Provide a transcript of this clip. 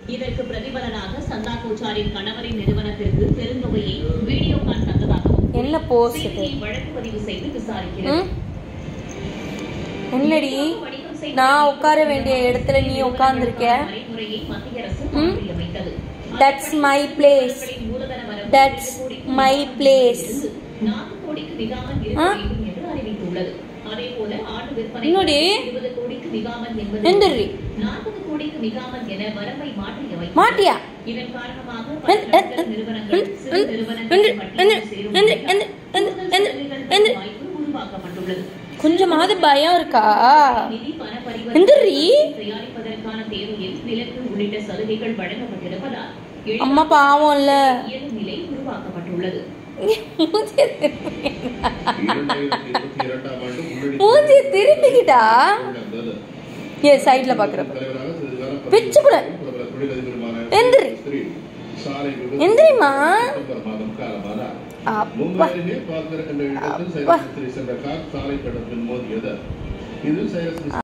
இதற்கு பிரதிபலனாக சந்தா கோச்சாரின் கணவரின் நிறுவனத்திற்கு பெருந்தொகையை வீடியோகான் தந்ததாகவும் என்ன போஸ்ட் இது சிபிஐ வழக்கு பதிவு செய்து விசாரிக்கிறது ம் என்னடி நான் உட்கார வேண்டிய இடத்துல நீ உட்கார்ந்திருக்க நடைமுறையை மத்திய அரசு மாற்றியமைத்தது தட்ஸ் மை பிளேஸ் மூலதன வரம்பு தட்ஸ் மை பிளேஸ் நான்கு கோடிக்கு மிகாமல் இருக்க ஆ? வேண்டும் என்று அறிவித்துள்ளது அதேபோல ஆண்டு விற்பனை என்னடி? இருபது கோடிக்கு மிகாமல் என்பது எந்திரி நாற்பது கோடிக்கு மிகாமல் என வரம்பை மாற்றியமைத்தது மாட்டியா இதன் காரணமாக எந்த- பல எந்த- நிறுவனங்கள் சிறு எந்த- நிறுவனங்கள் எந்த- பட்டியலில் சேரும் எந்த- வகையில் எந்த- எந்த- கூடுதல் எந்த- சலுகைகள் எந்த- பெறும் வாய்ப்பு உருவாக்கப்பட்டுள்ளது கொஞ்சமாவது பயம் இருக்கா நிதி பண எந்திரி. பரிவர்த்தனை தயாரிப்பதற்கான தேவையில் விலக்கு உள்ளிட்ட சலுகைகள் வழங்கப்பட்டிருப்பதால் எளிதாக அம்மா பாவம்ல இயலும் நிலை உருவாக்கப்பட்டுள்ளது மூஞ்சிய திருப்பி- இரண்டாயிரத்தி இருபத்தி இரண்டாம் ஆண்டு முன்னணி மூஞ்சிய திருப்பிக்கிட்டா நடந்தது. ஏ சைடுல பாக்குறப்ப தலைவராக திரு வீரப்ப பிச்சு புட. பிரபல தொழிலதிபருமான எந்திரி. ஸ்ரீ சாலை விபத்து எந்திரிம்மா. செப்டம்பர் மாதம் காலமானார் அப்பா மும்பை அருகே பார்த்திருக்கின்ற இடத்தில் சைரஸ் மிஸ்திரி சென்ற கார் சாலை கடத்தில் மோதியது இதில் சைரஸ் மிஸ்திரி